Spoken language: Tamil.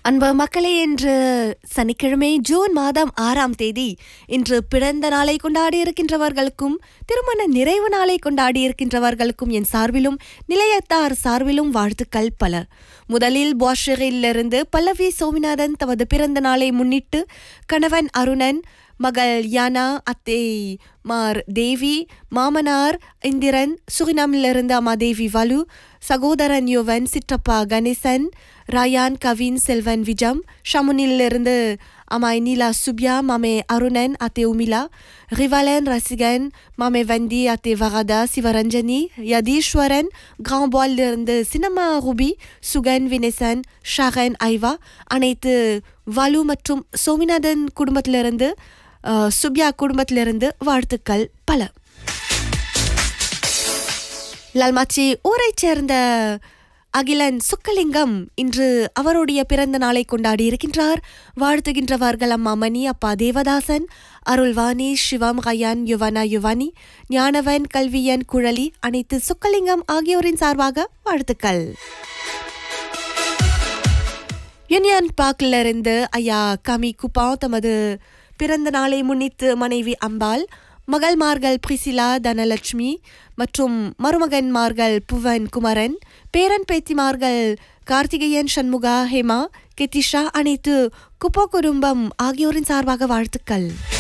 அன்பு மக்களே இன்று சனிக்கிழமை ஜூன் மாதம் ஆறாம் தேதி இன்று பிறந்த நாளை கொண்டாடி இருக்கின்றவர்களுக்கும் திருமண நிறைவு நாளை கொண்டாடி இருக்கின்றவர்களுக்கும் என் சார்பிலும் நிலையத்தார் சார்பிலும் வாழ்த்துக்கள் பல முதலில் பாஷரிலிருந்து பல்லவி சோமிநாதன் தமது பிறந்த நாளை முன்னிட்டு கணவன் அருணன் மகள் யானா அத்தை மார் தேவி மாமனார் இந்திரன் சுரினாமிலிருந்து அம்மா தேவி வலு சகோதரன் யுவன் சிற்றப்பா கணேசன் ராயான் கவின் செல்வன் விஜம் ஷமுனிலிருந்து அம்மாய் நீலா சுப்யா மாமே அருணன் அத்தே உமிலா ரிவலன் ரசிகன் மாமே வந்தி அத்தே வரதா சிவரஞ்சனி யதீஸ்வரன் கிராண்ட் பாலிலிருந்து சினிமா ரூபி சுகன் வினேசன் ஷரன் ஐவா அனைத்து வலு மற்றும் சோமிநாதன் குடும்பத்திலிருந்து அஹ், சுப்யா குடும்பத்திலிருந்து வாழ்த்துக்கள் பல லால்மாச்சி ஊரைச் சேர்ந்த அகிலன் சுக்கலிங்கம் இன்று அவருடைய பிறந்த நாளை கொண்டாடி இருக்கின்றார் வாழ்த்துகின்றவர்கள் அம்மா மணி அப்பா தேவதாசன் அருள்வாணி சிவம் ரயான் யுவனா யுவானி ஞானவன் கல்வியன் குழலி அனைத்து சுக்கலிங்கம் ஆகியோரின் சார்பாக வாழ்த்துக்கள் யூனியன் பார்க்ல இருந்து ஐயா கமி குப்பா தமது பிறந்த நாளை முன்னிட்டு மனைவி அம்பாள் மகள்மார்கள் பிரிசிலா தனலட்சுமி மற்றும் மருமகன்மார்கள் புவன் குமரன் பேரன் பேத்திமார்கள் கார்த்திகேயன் சண்முகா ஹேமா கெத்திஷா அனைத்து குப்போ குடும்பம் ஆகியோரின் சார்பாக வாழ்த்துக்கள்